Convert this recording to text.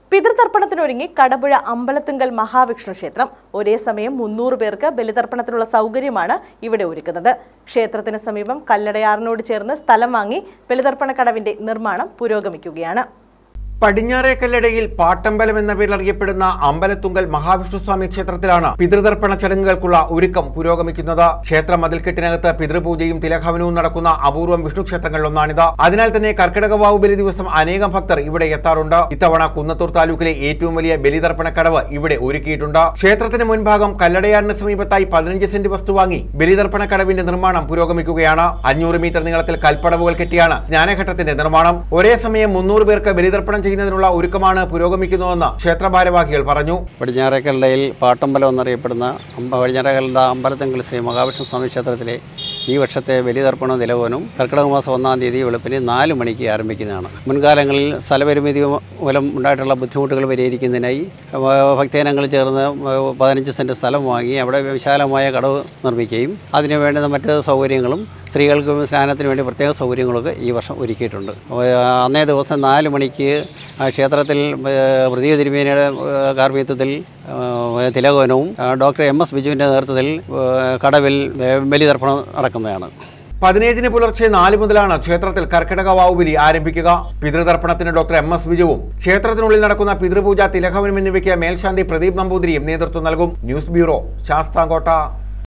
പിതൃതർപ്പണത്തിനൊരുങ്ങി കടപുഴ അമ്പലത്തുങ്കൽ മഹാവിഷ്ണു ക്ഷേത്രം ഒരേ സമയം മുന്നൂറ് പേർക്ക് ബലിതർപ്പണത്തിനുള്ള സൗകര്യമാണ് ഇവിടെ ഒരുക്കുന്നത് ക്ഷേത്രത്തിന് സമീപം കല്ലടയാറിനോട് ചേർന്ന് സ്ഥലം വാങ്ങി ബലിതർപ്പണ കടവിന്റെ നിർമ്മാണം പുരോഗമിക്കുകയാണ് പടിഞ്ഞാറേക്കല്ലടയിൽ പാട്ടമ്പലം എന്ന പേരിൽ അറിയപ്പെടുന്ന അമ്പലത്തുങ്കൽ മഹാവിഷ്ണു സ്വാമി ക്ഷേത്രത്തിലാണ് പിതൃതർപ്പണ ചടങ്ങുകൾക്കുള്ള ഒരുക്കം പുരോഗമിക്കുന്നത് ക്ഷേത്ര മതിൽക്കെട്ടിനകത്ത് പിതൃപൂജയും തിലഹവനവും നടക്കുന്ന അപൂർവം വിഷ്ണു ക്ഷേത്രങ്ങളിലൊന്നാണിത് അതിനാൽ തന്നെ കർക്കിടക വാവു ബലി ദിവസം അനേകം ഭക്തർ ഇവിടെ എത്താറുണ്ട് ഇത്തവണ കുന്നത്തൂർ താലൂക്കിലെ ഏറ്റവും വലിയ ബലിതർപ്പണ കടവ് ഇവിടെ ഒരുക്കിയിട്ടുണ്ട് ക്ഷേത്രത്തിന് മുൻഭാഗം കല്ലടയാറിന് സമീപത്തായി പതിനഞ്ച് സെന്റ് വസ്തു വാങ്ങി ബലിതർപ്പണ കടവിന്റെ നിർമ്മാണം പുരോഗമിക്കുകയാണ് അഞ്ഞൂറ് മീറ്റർ നീളത്തിൽ കൽപ്പടവുകൾ കെട്ടിയാണ് സ്നാനഘട്ടത്തിന്റെ നിർമ്മാണം ഒരേ സമയം മുന്നൂറ് പേർക്ക് ബലിതർപ്പണം ചെയ്യുന്നതിനുള്ള ഒരുക്കമാണ് പുരോഗമിക്കുന്നതെന്ന് ക്ഷേത്ര ഭാരവാഹികൾ പറഞ്ഞു പടിഞ്ഞാറേക്കല്ലയിൽ പാട്ടമ്പലം എന്നറിയപ്പെടുന്ന അമ്പ- പടിഞ്ഞാറേക്കല്ലയുടെ അമ്പലത്തെങ്കിൽ ശ്രീ മഹാവിഷ്ണു സ്വാമി ക്ഷേത്രത്തിലെ ഈ വർഷത്തെ ബലിതർപ്പണ നിലവനും കർക്കിടക മാസം ഒന്നാം തീയതി വെളുപ്പിന് നാല് മണിക്ക് ആരംഭിക്കുന്നതാണ് മുൻകാലങ്ങളിൽ സ്ഥലപരിമിതി മൂലം ഉണ്ടായിട്ടുള്ള ബുദ്ധിമുട്ടുകൾ പരിഹരിക്കുന്നതിനായി ഏഹ്, ഭക്തജനങ്ങൾ ചേർന്ന് ഏഹ്, പതിനഞ്ച് സെൻറ്റ് സ്ഥലം വാങ്ങി അവിടെ വിശാലമായ കടവ് നിർമ്മിക്കുകയും അതിന് വേണ്ടുന്ന മറ്റ് സൗകര്യങ്ങളും സ്ത്രീകൾക്ക് സ്നാനത്തിന് വേണ്ടി പ്രത്യേക സൗകര്യങ്ങളൊക്കെ ഈ വർഷം ഒരുക്കിയിട്ടുണ്ട് ഏഹ്, അന്നേ ദിവസം നാല് മണിക്ക് ആ ക്ഷേത്രത്തിൽ ഏഹ്, പ്രതീക തിരുമേനിയുടെ ഏഹ്, കാർമ്മികത്വത്തിൽ ഏഹ്, തിലകവനവും ആ, ഡോക്ടർ എം എസ് ബിജുവിൻ്റെ നേതൃത്വത്തിൽ ഏഹ്, കടവിൽ ഏഹ്, ബലിതർപ്പണം നടക്കുന്നതാണ് പതിനേഴിന് പുലർച്ചെ നാല് മുതലാണ് ക്ഷേത്രത്തിൽ കർക്കിടക വാവുബലി ആരംഭിക്കുക പിതൃതർപ്പണത്തിന് ഡോക്ടർ എം എസ് ബിജുവും ക്ഷേത്രത്തിനുള്ളിൽ നടക്കുന്ന പിതൃപൂജ തിലഹവനം എന്നിവയ്ക്ക് മേൽശാന്തി പ്രദീപ് നമ്പൂതിരിയും നേതൃത്വം നൽകും ന്യൂസ് ബ്യൂറോ ശാസ്താംകോട്ട